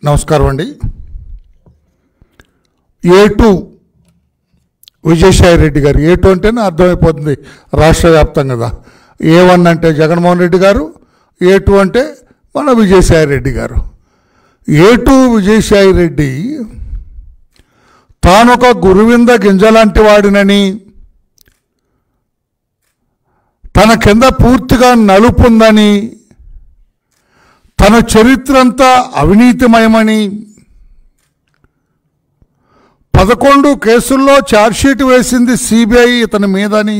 నమస్కారం అండి ఏ టూ విజయసాయి రెడ్డి గారు ఏ టూ అంటేనే అర్థమైపోతుంది రాష్ట్ర వ్యాప్తం కదా ఏ వన్ అంటే జగన్మోహన్ రెడ్డి గారు ఏ టూ అంటే మన విజయసాయి రెడ్డి గారు ఏ టూ విజయసాయి రెడ్డి తానొక గురువింద గింజలాంటి వాడినని తన కింద పూర్తిగా నలుపుందని తన చరిత్ర అంతా అవినీతిమయమని పదకొండు కేసుల్లో ఛార్జ్షీట్ వేసింది సిబిఐ ఇతని మీదని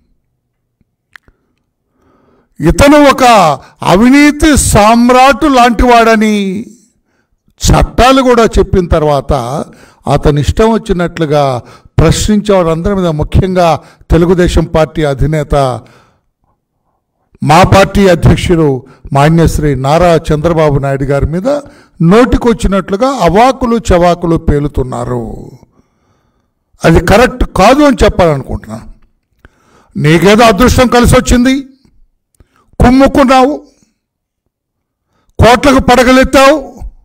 ఇతను ఒక అవినీతి సామ్రాటు లాంటివాడని చట్టాలు కూడా చెప్పిన తర్వాత అతని ఇష్టం వచ్చినట్లుగా ప్రశ్నించేవారందరి మీద ముఖ్యంగా తెలుగుదేశం పార్టీ అధినేత మా పార్టీ అధ్యక్షుడు మాన్యశ్రీ నారా చంద్రబాబు నాయుడు గారి మీద నోటికొచ్చినట్లుగా అవాకులు చవాకులు పేలుతున్నారు అది కరెక్ట్ కాదు అని చెప్పాలనుకుంటున్నాను నీకేదో అదృష్టం కలిసి వచ్చింది కుమ్ముకున్నావు కోట్లకు పడగలెత్తావు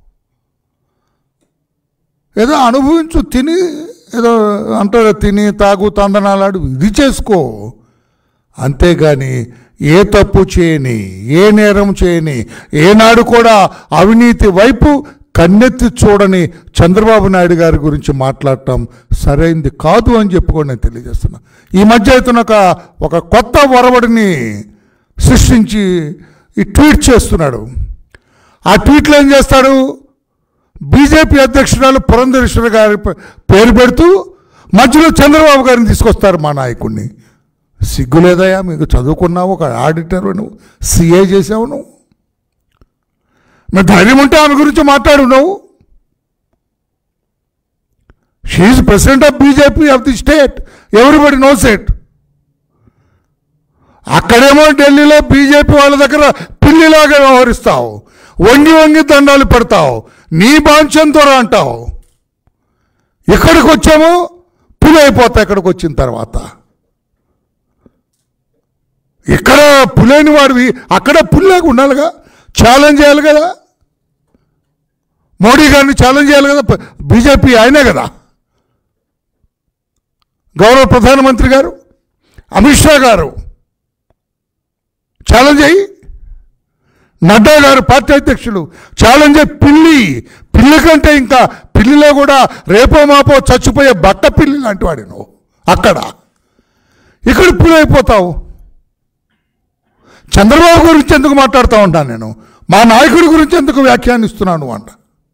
ఏదో అనుభవించు తిని ఏదో అంటారు తిని తాగు తందనాలాడు ఇది చేసుకో అంతేగాని ఏ తప్పు చేయని ఏ నేరం చేయని ఏనాడు కూడా అవినీతి వైపు కన్నెత్తి చూడని చంద్రబాబు నాయుడు గారి గురించి మాట్లాడటం సరైంది కాదు అని చెప్పుకొని నేను తెలియజేస్తున్నా ఈ మధ్య ఇతను ఒక ఒక కొత్త ఒరవడిని సృష్టించి ఈ ట్వీట్ చేస్తున్నాడు ఆ ట్వీట్లో ఏం చేస్తాడు బీజేపీ అధ్యక్షురాలు పురంధరేశ్వర గారి పే- పేరు పెడుతూ మధ్యలో చంద్రబాబు గారిని తీసుకొస్తారు మా నాయకుడిని సిగ్గు లేదయా మీకు చదువుకున్నావు ఒక ఆడిటర్ నువ్వు సిఏ చేసావు నువ్వు మరి ధైర్యం ఉంటే ఆమె గురించి మాట్లాడు నువ్వు she president of BJP of the state everybody knows it అక్కడేమో ఢిల్లీలో బీజేపీ వాళ్ళ దగ్గర పిల్లిలాగా వ్యవహరిస్తావు వంగి వంగి దండాలు పెడతావు నీ బాంఛంతో అంటావు ఇక్కడికి వచ్చాము పులి అయిపోతాయి ఇక్కడికి వచ్చిన తర్వాత ఇక్కడ పులేని వాడివి అక్కడ పుల్లాగా ఉండాలిగా ఛాలెంజ్ చేయాలి కదా మోడీ గారిని ఛాలెంజ్ చేయాలి కదా ప- బీజేపీ ఆయనే కదా గౌరవ ప్రధానమంత్రి గారు అమిత్ షా గారు ఛాలెంజ్ అయ్యి నడ్డా గారు పార్టీ అధ్యక్షులు ఛాలెంజ్ అయ్యి పిల్లి పిల్లి కంటే ఇంకా పిల్లిలో కూడా రేపో మాపో చచ్చిపోయే బట్ట పిల్లి లాంటి వాడి నువ్వు అక్కడ ఇక్కడ పిల్లి అయిపోతావు చంద్రబాబు గురించి ఎందుకు మాట్లాడుతూ ఉంటాను నేను మా నాయకుడి గురించి ఎందుకు వ్యాఖ్యానిస్తున్నాను అంట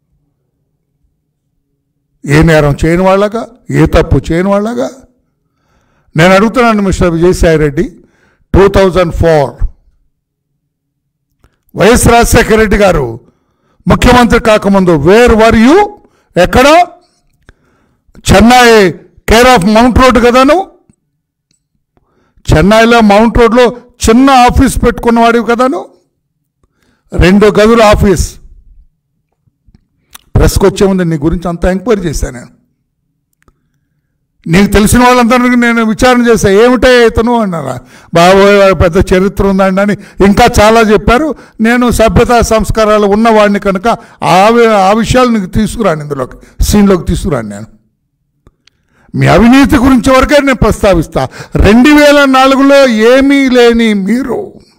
ఏ నేరం చేయని వాళ్ళగా ఏ తప్పు చేయని వాళ్ళగా నేను అడుగుతున్నాను mister Vijayasai Reddy two thousand four YS Rajasekhara Reddy గారు ముఖ్యమంత్రి కాకముందు వేర్ వర్ యూ ఎక్కడ Chennai care of mount road కదాను చెన్నైలో మౌంట్ రోడ్లో చిన్న ఆఫీస్ పెట్టుకున్నవాడివి కదాను రెండు గదుల ఆఫీస్ ప్రెస్కి వచ్చే ముందు నీ గురించి అంతా ఎంక్వైరీ చేశాను నేను నీకు తెలిసిన వాళ్ళందరికీ నేను విచారణ చేశా ఏమిటే ఇతను అన్నారా బాబోయ్ వాడి పెద్ద చరిత్ర ఉందండి అని ఇంకా చాలా చెప్పారు నేను సభ్యత సంస్కారాలు ఉన్నవాడిని కనుక ఆ వి- ఆ విషయాలు నీకు తీసుకురాను ఇందులోకి సీన్లోకి తీసుకురాను నేను మీ అవినీతి గురించి వరకే నేను ప్రస్తావిస్తా రెండు వేల నాలుగులో ఏమీ లేని మీరు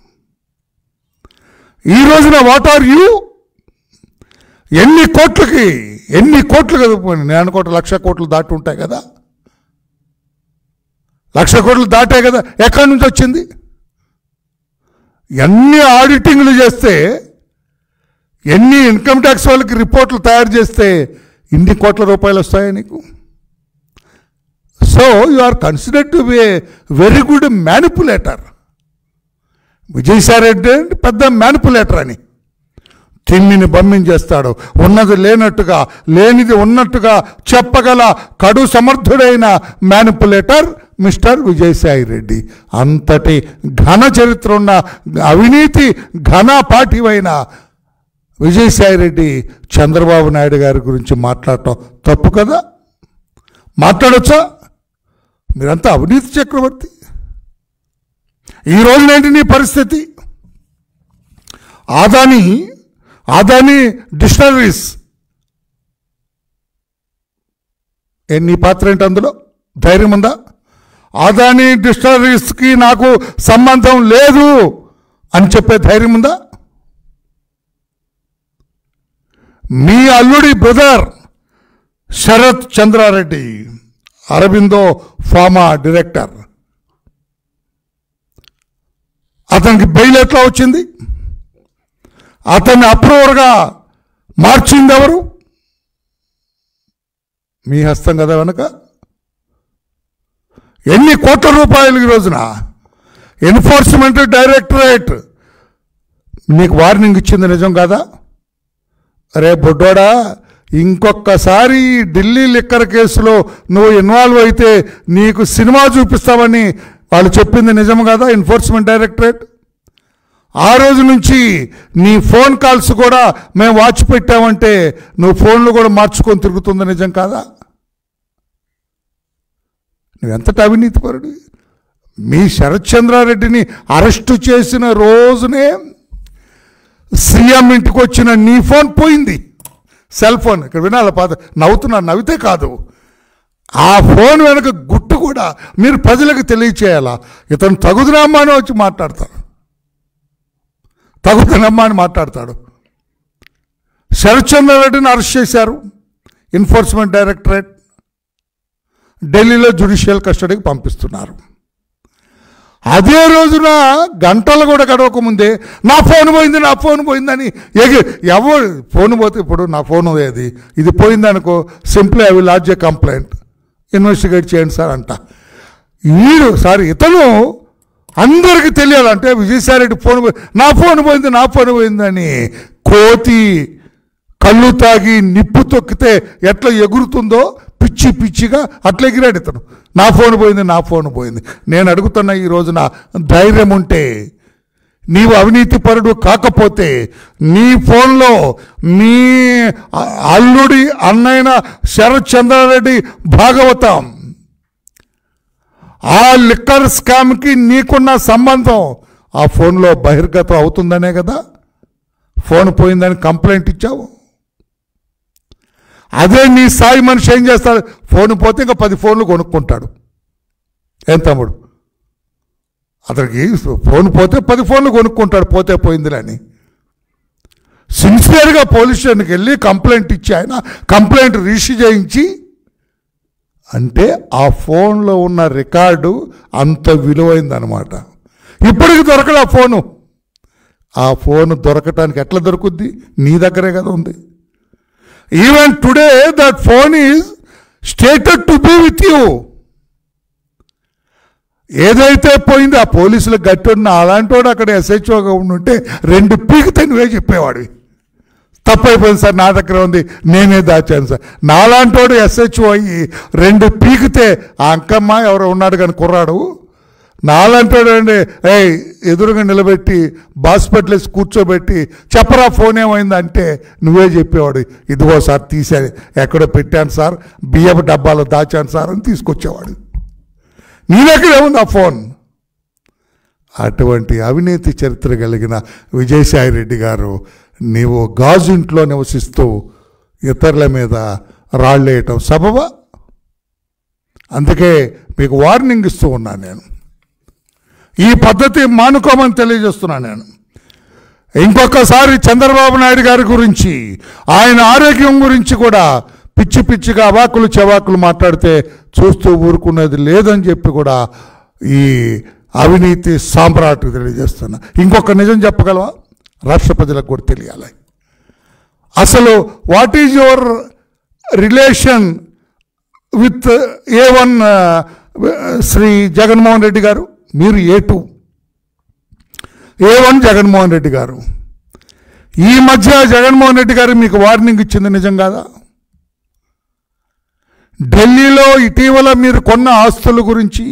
ఈ రోజున వాట్ ఆర్ యూ ఎన్ని కోట్లకి ఎన్ని కోట్లు కదా పోనీ, నేను అనుకోవటం లక్ష కోట్లు దాటి ఉంటాయి కదా లక్ష కోట్లు దాటే కదా ఎక్కడి నుంచి వచ్చింది ఎన్ని ఆడిటింగ్లు చేస్తే ఎన్ని ఇన్కమ్ ట్యాక్స్ వాళ్ళకి రిపోర్ట్లు తయారు చేస్తే ఇన్ని కోట్ల రూపాయలు వస్తాయా నీకు so you are considered to be a very good manipulator Vijayasai Reddy అంటే పెద్ద మ్యానిపులేటర్ అని తిమ్మిని బమ్మించేస్తాడు ఉన్నది లేనట్టుగా లేనిది ఉన్నట్టుగా చెప్పగల కడు సమర్థుడైన మ్యానిపులేటర్ మిస్టర్ విజయసాయి రెడ్డి అంతటి ఘన చరిత్ర ఉన్న అవినీతి ఘన పాటివైన విజయసాయి రెడ్డి చంద్రబాబు నాయుడు గారి గురించి మాట్లాడటం తప్పు కదా మాట్లాడొచ్చా మీరంతా అవినీతి చక్రవర్తి ఈ రోజునేంటి నీ పరిస్థితి ఆదాని ఆదాని డిక్షనరీస్ ఏ నీ పాత్ర ఏంటి అందులో ధైర్యం ఉందా అదాని డిస్టరీస్కి నాకు సంబంధం లేదు అని చెప్పే ధైర్యం ఉందా మీ అల్లుడి brother Sarath Chandra Reddy Aurobindo pharma director అతనికి బెయిల్ ఎట్లా వచ్చింది అతన్ని అప్రూవర్గా మార్చింది ఎవరు మీ హస్తం కదా వెనక ఎన్ని కోట్ల రూపాయలు ఈ రోజున ఎన్ఫోర్స్మెంట్ డైరెక్టరేట్ మీకు వార్నింగ్ ఇచ్చింది నిజం కాదా అరే బొడ్డోడా ఇంకొకసారి ఈ ఢిల్లీ లిక్కర్ కేసులో నువ్వు ఇన్వాల్వ్ అయితే నీకు సినిమా చూపిస్తామని వాళ్ళు చెప్పింది నిజం కదా ఎన్ఫోర్స్మెంట్ డైరెక్టరేట్ ఆ రోజు నుంచి నీ ఫోన్ కాల్స్ కూడా మేము వాచ్ పెట్టామంటే నువ్వు ఫోన్లు కూడా మార్చుకొని తిరుగుతుంది నిజం కాదా నువ్వెంతటి అవినీతిపరుడు మీ శరత్చంద్రారెడ్డిని అరెస్టు చేసిన రోజునే సీఎం ఇంటికి వచ్చిన నీ ఫోన్ పోయింది సెల్ ఫోన్ ఇక్కడ వినాలి పాత నవ్వుతున్నారు నవ్వితే కాదు ఆ ఫోన్ వెనక గుట్టు కూడా మీరు ప్రజలకు తెలియచేయాలా ఇతను తగుదునమ్మా అని వచ్చి మాట్లాడతాడు తగుదనమ్మా అని మాట్లాడతాడు శరత్చంద్రారెడ్డిని అరెస్ట్ చేశారు ఎన్ఫోర్స్మెంట్ డైరెక్టరేట్ ఢిల్లీలో జ్యుడిషియల్ కస్టడీకి పంపిస్తున్నారు అదే రోజున గంటలు కూడా గడవక ముందే నా ఫోన్ పోయింది నా ఫోన్ పోయిందని ఎగి ఎవరు ఫోన్ పోతే ఇప్పుడు నా ఫోన్ ఏది ఇది పోయిందనుకో simply I will lodge a complaint investigate చేయండి సార్ అంట వీడు సారీ ఇతను అందరికి తెలియాలంటే విజయసాయిరెడ్డి ఫోన్ పోయి నా ఫోన్ పోయింది నా ఫోన్ పోయిందని కోతి కళ్ళు తాగి నిప్పు తొక్కితే ఎట్లా ఎగురుతుందో పిచ్చి పిచ్చిగా అట్లా ఎగిరాడు ఇతను నా ఫోన్ పోయింది నా ఫోన్ పోయింది నేను అడుగుతున్న ఈ రోజున ధైర్యం ఉంటే నీవు అవినీతి పరుడు కాకపోతే నీ ఫోన్లో మీ అ- అల్లుడి అన్నైన శరత్ చంద్రారెడ్డి భాగవతం ఆ లిక్కర్ స్కామ్కి నీకున్న సంబంధం ఆ ఫోన్లో బహిర్గతం అవుతుందనే కదా ఫోన్ పోయిందని కంప్లైంట్ ఇచ్చావు అదే నీ సాయి మనిషి ఏం చేస్తాడు ఫోన్ పోతే ఇంకా పది ఫోన్లు కొనుక్కుంటాడు ఏం తమ్ముడు అతనికి ఫోన్ పోతే పది ఫోన్లు కొనుక్కుంటాడు పోతే పోయిందిలని సిన్సియర్గా పోలీస్ స్టేషన్కి వెళ్ళి కంప్లైంట్ ఇచ్చి ఆయన కంప్లైంట్ రిజిస్టర్ చేయించి అంటే ఆ ఫోన్లో ఉన్న రికార్డు అంత విలువైందనమాట ఇప్పటికి దొరకదు ఆ ఫోను ఆ ఫోన్ దొరకటానికి ఎట్లా దొరుకుద్ది నీ దగ్గరే కదా ఉంది even today that phone is stated to be with you ఏదైతే పోయిందో ఆ పోలీసులు గట్టి ఉన్న అలాంటి వాడు అక్కడ ఎస్హెచ్ఓగా ఉంటే రెండు పీకితే నువ్వే చెప్పేవాడివి తప్పైపోయింది సార్ నా దగ్గర ఉంది నేనే దాచాను సార్ నాలాంటోడు ఎస్హెచ్ఓ అయ్యి రెండు పీకితే ఆ అంకమ్మ ఎవరో ఉన్నాడు కానీ కుర్రాడు నాలంటాడు అండి ఏయ్ ఎదురుగా నిలబెట్టి హాస్పిటల్ కూర్చోబెట్టి చెప్పరా ఫోన్ ఏమైందంటే నువ్వే చెప్పేవాడు ఇదిగో సార్ తీసా ఎక్కడో పెట్టాను సార్ బియ్యపు డబ్బాలో దాచాను సార్ అని తీసుకొచ్చేవాడు నీ దగ్గర ఏముంది ఆ ఫోన్ అటువంటి అవినీతి చరిత్ర కలిగిన విజయసాయి రెడ్డి గారు నీవు గాజు ఇంట్లో నివసిస్తూ ఇతరుల మీద రాళ్ళేయటం సబబా అందుకే మీకు వార్నింగ్ ఇస్తూ ఉన్నాను నేను ఈ పద్ధతి మానుకోమని తెలియజేస్తున్నాను నేను ఇంకొకసారి చంద్రబాబు నాయుడు గారి గురించి ఆయన ఆరోగ్యం గురించి కూడా పిచ్చి పిచ్చిగా అవాకులు చెవాకులు మాట్లాడితే చూస్తూ ఊరుకునేది లేదని చెప్పి కూడా ఈ అవినీతి సామ్రాట్ తెలియజేస్తున్నా ఇంకొక నిజం చెప్పగలవా రాష్ట్ర ప్రజలకు కూడా తెలియాలి అసలు what is your relation with A one Shri Jaganmohan Reddy గారు మీరు A two A one Jaganmohan Reddy గారు ఈ మధ్య జగన్మోహన్ రెడ్డి గారు మీకు వార్నింగ్ ఇచ్చింది నిజం కాదా ఢిల్లీలో ఇటీవల మీరు కొన్న ఆస్తుల గురించి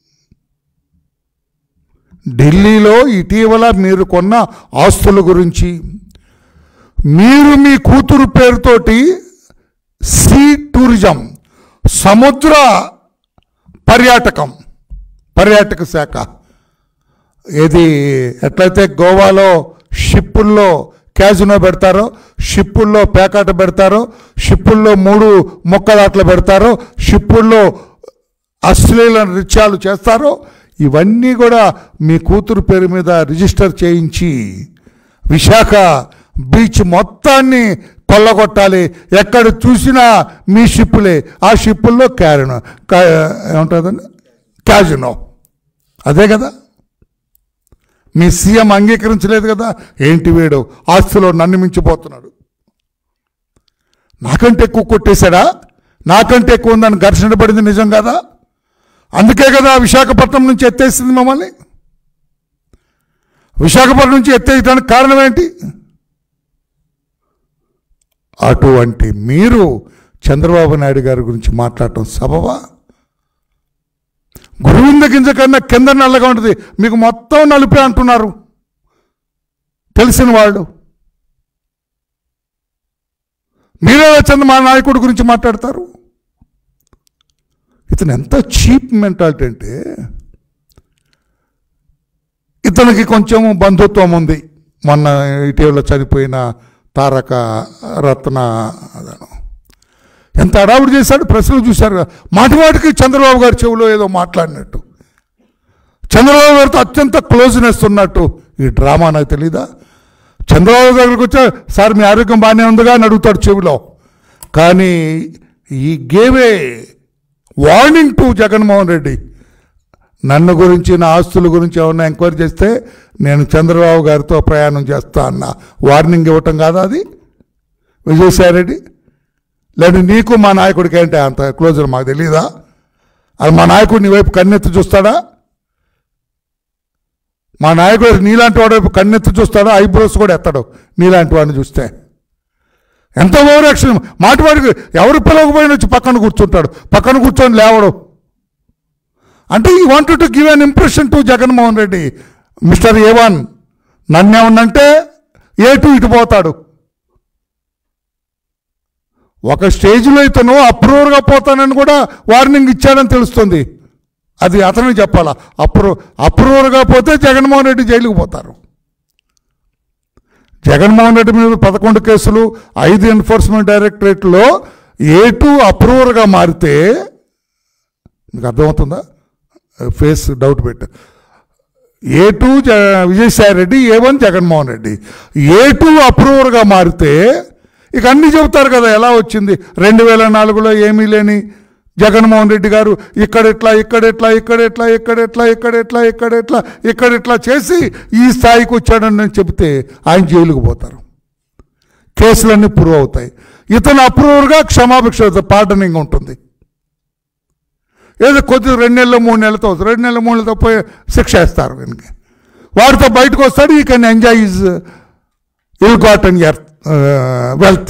ఢిల్లీలో ఇటీవల మీరు కొన్న ఆస్తుల గురించి మీరు మీ కూతురు పేరుతోటి సీ టూరిజం సముద్ర పర్యాటకం పర్యాటక శాఖ ఇది ఎట్లయితే గోవాలో షిప్పుల్లో క్యాజినో పెడతారో షిప్పుల్లో పేకాట పెడతారో షిప్పుల్లో మూడు మొక్కలాట్లు పెడతారో షిప్పుల్లో అశ్లీల నృత్యాలు చేస్తారో ఇవన్నీ కూడా మీ కూతురు పేరు మీద రిజిస్టర్ చేయించి విశాఖ బీచ్ మొత్తాన్ని కొల్లగొట్టాలి ఎక్కడ చూసినా మీ షిప్పులే ఆ షిప్పుల్లో క్యారినో కా- ఏముంటుందండి క్యాజినో అదే కదా మీ సీఎం అంగీకరించలేదు కదా ఏంటి వీడు ఆస్తిలో నన్ను మించిపోతున్నాడు నాకంటే ఎక్కువ కొట్టేశాడా నాకంటే ఎక్కువ ఉందని ఘర్షణ పడింది నిజం కదా అందుకే కదా విశాఖపట్నం నుంచి ఎత్తేసింది మమ్మల్ని విశాఖపట్నం నుంచి ఎత్తేయడానికి కారణం ఏంటి అటువంటి మీరు చంద్రబాబు నాయుడు గారి గురించి మాట్లాడటం సబవా గురువింద గింజ కన్నా కింద నల్లగా ఉంటుంది మీకు మొత్తం నలిపే అంటున్నారు తెలిసిన వాళ్ళు మీరే చంద్ర మా నాయకుడి గురించి మాట్లాడతారు ఇతను ఎంత చీప్ మెంటాలిటీ అంటే ఇతనికి కొంచెం బంధుత్వం ఉంది మొన్న ఇటీవల చనిపోయిన తారక రత్న అదను. ఎంత అడావుడు చేశాడు ప్రశ్నలు చూశారు కదా. మాటి మాటికి చంద్రబాబు గారి చెవిలో ఏదో మాట్లాడినట్టు చంద్రబాబు గారితో అత్యంత క్లోజ్నెస్ ఉన్నట్టు ఈ డ్రామా నాకు తెలీదా చంద్రబాబు దగ్గరికి వచ్చా సార్ మీ ఆరోగ్యం బాగానే ఉందిగా అని అడుగుతాడు చెవిలో కానీ he gave warning to Jaganmohan Reddy నన్ను గురించి నా ఆస్తుల గురించి ఏమన్నా ఎంక్వైరీ చేస్తే నేను చంద్రబాబు గారితో ప్రయాణం చేస్తా అన్న వార్నింగ్ ఇవ్వటం కాదా అది విజయసాయిరెడ్డి లేదు నీకు మా నాయకుడికి ఏంటి అంత క్లోజర్ మాకు తెలియదా అది మా నాయకుడు నీ వైపు కన్నెత్తి చూస్తాడా మా నాయకుడు నీలాంటి వాడి వైపు కన్నెత్తి చూస్తాడా ఐబ్రోస్ కూడా ఎత్తాడు నీలాంటి వాడిని చూస్తే ఎంత ఓవర్ యాక్షన్ మాటి వాడికి ఎవరు పిలవకపోయిన వచ్చి పక్కన కూర్చుంటాడు పక్కన కూర్చొని లేవడు అంటే he wanted to give an impression to Jaganmohan Reddy mister A one నన్నేమన్నంటే ఏ టూ ఇటు పోతాడు ఒక స్టేజ్లో ఇతను అప్రూవర్గా పోతానని కూడా వార్నింగ్ ఇచ్చాడని తెలుస్తుంది అది అతనికి చెప్పాలా అప్రూ అప్రూవర్గా పోతే జగన్మోహన్ రెడ్డి జైలుకు పోతారు జగన్మోహన్ రెడ్డి మీద పదకొండు కేసులు ఐదు ఎన్ఫోర్స్మెంట్ డైరెక్టరేట్లో ఏ టూ అప్రూవర్గా మారితే మీకు అర్థమవుతుందా ఫేస్ డౌట్ పెట్ట ఏ టూ జ Vijayasai Reddy A one Jaganmohan Reddy A two అప్రూవర్గా మారితే ఇక అన్నీ చెబుతారు కదా ఎలా వచ్చింది రెండు వేల నాలుగులో ఏమీ లేని జగన్మోహన్ రెడ్డి గారు ఇక్కడెట్లా ఇక్కడెట్లా ఇక్కడెట్లా ఇక్కడెట్లా ఇక్కడెట్లా ఇక్కడెట్లా ఇక్కడెట్లా చేసి ఈ స్థాయికి వచ్చాడని నేను చెబితే ఆయన జైలుకు పోతారు కేసులన్నీ ప్రూవ్ అవుతాయి ఇతను అప్రూవర్గా క్షమాభిక్ష పార్డనింగ్ ఉంటుంది ఏదో కొద్ది రెండు నెలలు మూడు నెలలతో వస్తుంది రెండు నెలలు మూడు నెలలతో పోయి శిక్ష వేస్తారు వీనికి వాడితో బయటకు వస్తాడు he can enjoy his ill got and earth wealth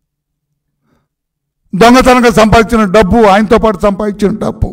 దొంగతనంగా సంపాదించిన డబ్బు ఆయనతో పాటు సంపాదించిన డబ్బు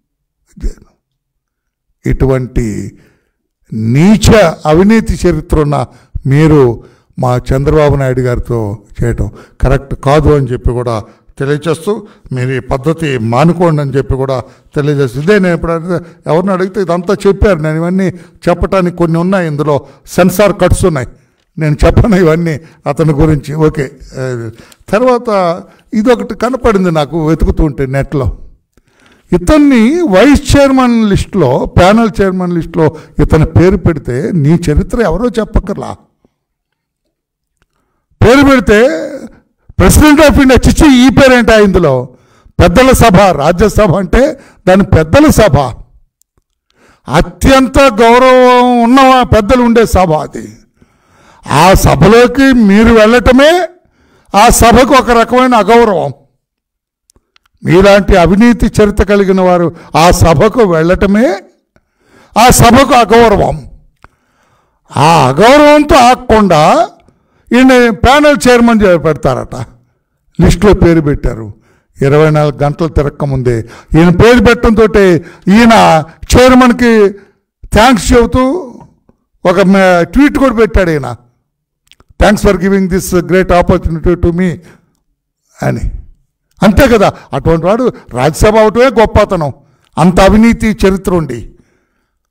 ఇటువంటి నీచ అవినీతి చరిత్ర ఉన్న మీరు మా చంద్రబాబు నాయుడు గారితో చేయటం కరెక్ట్ కాదు అని చెప్పి కూడా తెలియచేస్తూ మీరు ఈ పద్ధతి మానుకోండి అని చెప్పి కూడా తెలియజేస్తూ ఇదే నేను ఎప్పుడైతే ఎవరిని అడిగితే ఇదంతా చెప్పారు నేను ఇవన్నీ చెప్పటానికి కొన్ని ఉన్నాయి ఇందులో సెన్సార్ కట్స్ ఉన్నాయి నేను చెప్పను ఇవన్నీ అతని గురించి ఓకే ఆ, తర్వాత ఇదొకటి కనపడింది నాకు వెతుకుతూ ఉంటే నెట్లో ఇతన్ని వైస్ చైర్మన్ లిస్టులో ప్యానల్ చైర్మన్ లిస్టులో ఇతని పేరు పెడితే నీ చరిత్ర ఎవరో చెప్పక్కర్లా పేరు పెడితే ప్రెసిడెంట్ ఆఫ్ ఇండియా చిచ్చి ఈ పేరేంటా ఇందులో పెద్దల సభ రాజ్యసభ అంటే దాని పెద్దల సభ అత్యంత గౌరవం ఉన్న పెద్దలు ఉండే సభ అది ఆ సభలోకి మీరు వెళ్ళటమే ఆ సభకు ఒక రకమైన అగౌరవం మీలాంటి అవినీతి చరిత్ర కలిగిన వారు ఆ సభకు వెళ్ళటమే ఆ సభకు అగౌరవం ఆ అగౌరవంతో ఆగకుండా ఈయన ప్యానల్ చైర్మన్ చే- పెడతారట లిస్టులో పేరు పెట్టారు ఇరవై నాలుగు గంటలు తిరక్కముందే ఈయన పేరు పెట్టడంతో ఈయన చైర్మన్కి థ్యాంక్స్ చెబుతూ ఒక మ- ట్వీట్ కూడా పెట్టాడు ఈయన thanks for giving this great opportunity to me అని అంతే కదా అటువంటి వాడు రాజ్యసభ అవటమే గొప్పతనం అంత అవినీతి చరిత్ర ఉండి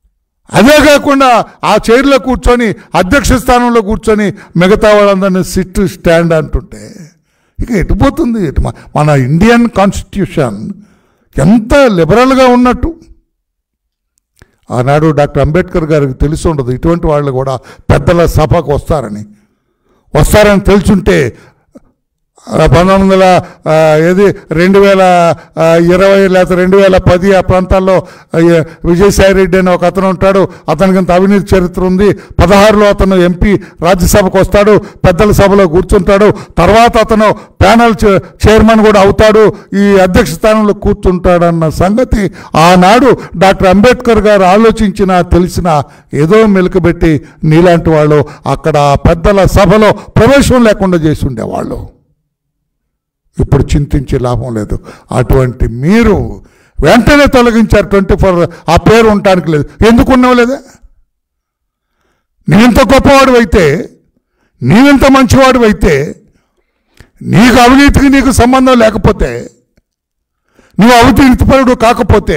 అదే కాకుండా ఆ చైర్లో కూర్చొని అధ్యక్ష స్థానంలో కూర్చొని మిగతా వాళ్ళందరినీ సిట్ స్టాండ్ అంటుంటే ఇక ఎటుపోతుంది ఇటు మ- మన ఇండియన్ కాన్స్టిట్యూషన్ ఎంత లిబరల్గా ఉన్నట్టు ఆనాడు డాక్టర్ అంబేద్కర్ గారికి తెలిసి ఉండదు ఇటువంటి వాళ్ళు కూడా పెద్దల సభకు వస్తారని వస్తారని తెలుసుంటే ఆ, పంతొమ్మిది వందల ఆ, ఏది రెండు వేల ఆ, ఇరవై లేకపోతే రెండు వేల పది ఆ ప్రాంతాల్లో ఆ, ఏ, విజయసాయి రెడ్డి అని ఒక అతను ఉంటాడు అతనికి ఇంత అవినీతి చరిత్ర ఉంది పదహారులో అతను ఎంపీ రాజ్యసభకు వస్తాడు పెద్దల సభలో కూర్చుంటాడు తర్వాత అతను ప్యానల్ చే- చైర్మన్ కూడా అవుతాడు ఈ అధ్యక్ష స్థానంలో కూర్చుంటాడన్న సంగతి ఆనాడు డాక్టర్ అంబేద్కర్ గారు ఆలోచించిన తెలిసిన ఏదో మెలుకబెట్టి నీలాంటి వాళ్ళు అక్కడ ఆ పెద్దల సభలో ప్రవేశం లేకుండా చేసి ఉండేవాళ్ళు ఇప్పుడు చింతించే లాభం లేదు అటువంటి మీరు వెంటనే తొలగించారు ట్వంటీ ఫోర్ ఆ పేరు ఉండటానికి లేదు ఎందుకు ఉన్నావు లేదా నీవింత గొప్పవాడు అయితే నీవింత మంచివాడు అయితే నీకు అవినీతికి నీకు సంబంధం లేకపోతే నువ్వు అవినీతిపరుడు కాకపోతే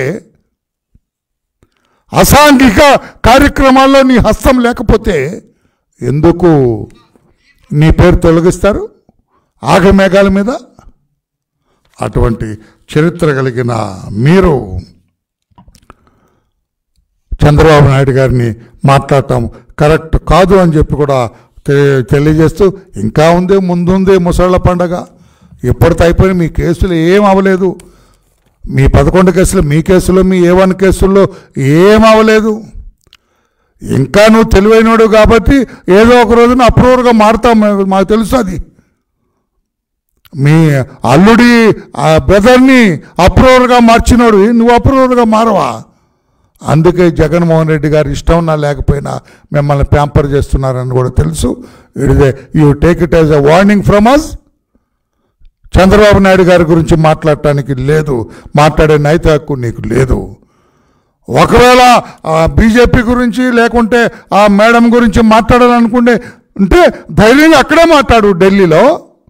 అసాంఘిక కార్యక్రమాల్లో నీ హస్తం లేకపోతే ఎందుకు నీ పేరు తొలగిస్తారు ఆగమేఘాల మీద అటువంటి చరిత్ర కలిగిన మీరు చంద్రబాబు నాయుడు గారిని మాట్లాడటం కరెక్ట్ కాదు అని చెప్పి కూడా తె- తెలియజేస్తూ ఇంకా ఉంది ముందుంది ముసళ్ళ పండగ ఎప్పటితో అయిపోయిన మీ కేసులు ఏం అవ్వలేదు మీ పదకొండు కేసులు మీ కేసులో మీ ఏ వన్ కేసుల్లో ఏం అవ్వలేదు ఇంకా నువ్వు తెలివైనడు కాబట్టి ఏదో ఒక రోజున అప్రూవర్గా మారుతావు మాకు- మాకు తెలుసు అది మీ అల్లుడి ఆ బ్రదర్ని అప్రూవర్గా మార్చినోడు నువ్వు అప్రూవర్గా మారవా అందుకే జగన్మోహన్ రెడ్డి గారు ఇష్టం ఉన్నా లేకపోయినా మిమ్మల్ని ప్యాంపర్ చేస్తున్నారని కూడా తెలుసు ఇదే you take it as a warning from us Chandrababu Naidu గారి గురించి మాట్లాడటానికి లేదు మాట్లాడే నైత హక్కు నీకు లేదు ఒకవేళ బీజేపీ గురించి లేకుంటే ఆ మేడం గురించి మాట్లాడాలనుకుంటే అంటే ధైర్యంగా అక్కడే మాట్లాడు ఢిల్లీలో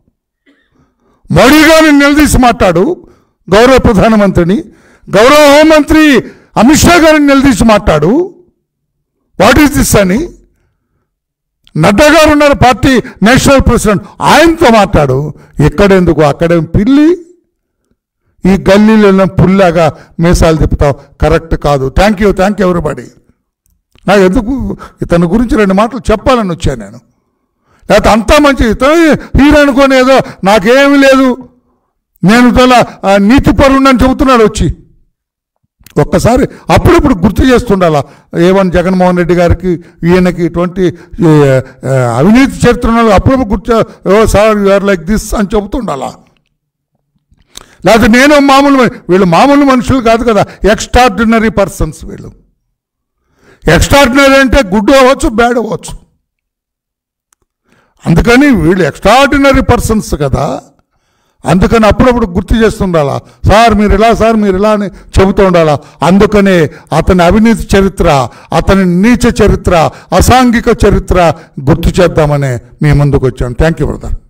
మోడీ గారిని నిలదీసి మాట్లాడు గౌరవ ప్రధానమంత్రిని గౌరవ హోంమంత్రి అమిత్ షా గారిని నిలదీసి మాట్లాడు వాట్ ఈస్ దిస్ అని నడ్డా గారు ఉన్నారు పార్టీ నేషనల్ ప్రెసిడెంట్ ఆయనతో మాట్లాడు ఎక్కడెందుకు అక్కడే పిల్లి ఈ గల్లీలో పుల్లాగా మీసాలు తిప్పుతావు కరెక్ట్ కాదు thank you thank you everybody నాకు ఎందుకు ఇతని గురించి రెండు మాటలు చెప్పాలని వచ్చాను నేను లేకపోతే అంతా మంచి ఇతను హీరో అనుకోని ఏదో నాకేమీ లేదు నేను చాలా ఆ, నీతిపరుణ్ణని చెబుతున్నాడు వచ్చి ఒక్కసారి అప్పుడప్పుడు గుర్తు చేస్తుండాల ఏవన్ జగన్మోహన్ రెడ్డి గారికి ఈయనకి ఇటువంటి ఏ, ఆ, అవినీతి చరిత్ర ఉన్న వాళ్ళు అప్పుడప్పుడు గుర్తు చే- ఓ సార్ యూఆర్ లైక్ దిస్ అని చెబుతుండాలా లేకపోతే నేను మామూలు మని- వీళ్ళు మామూలు మనుషులు కాదు కదా ఎక్స్ట్రాడినరీ పర్సన్స్ వీళ్ళు ఎక్స్ట్రాడినరీ అంటే గుడ్ అవ్వచ్చు బ్యాడ్ అవ్వచ్చు అందుకని వీళ్ళు ఎక్స్ట్రాడినరీ పర్సన్స్ కదా అందుకని అప్పుడప్పుడు గుర్తు చేస్తుండాలా సార్ మీరు ఇలా సార్ మీరు ఇలా అని చెబుతూ ఉండాలా అందుకనే అతని అవినీతి చరిత్ర అతని నీచ చరిత్ర అసాంఘిక చరిత్ర గుర్తు చేద్దామని మీ ముందుకు వచ్చాను థ్యాంక్ యూ బ్రదర్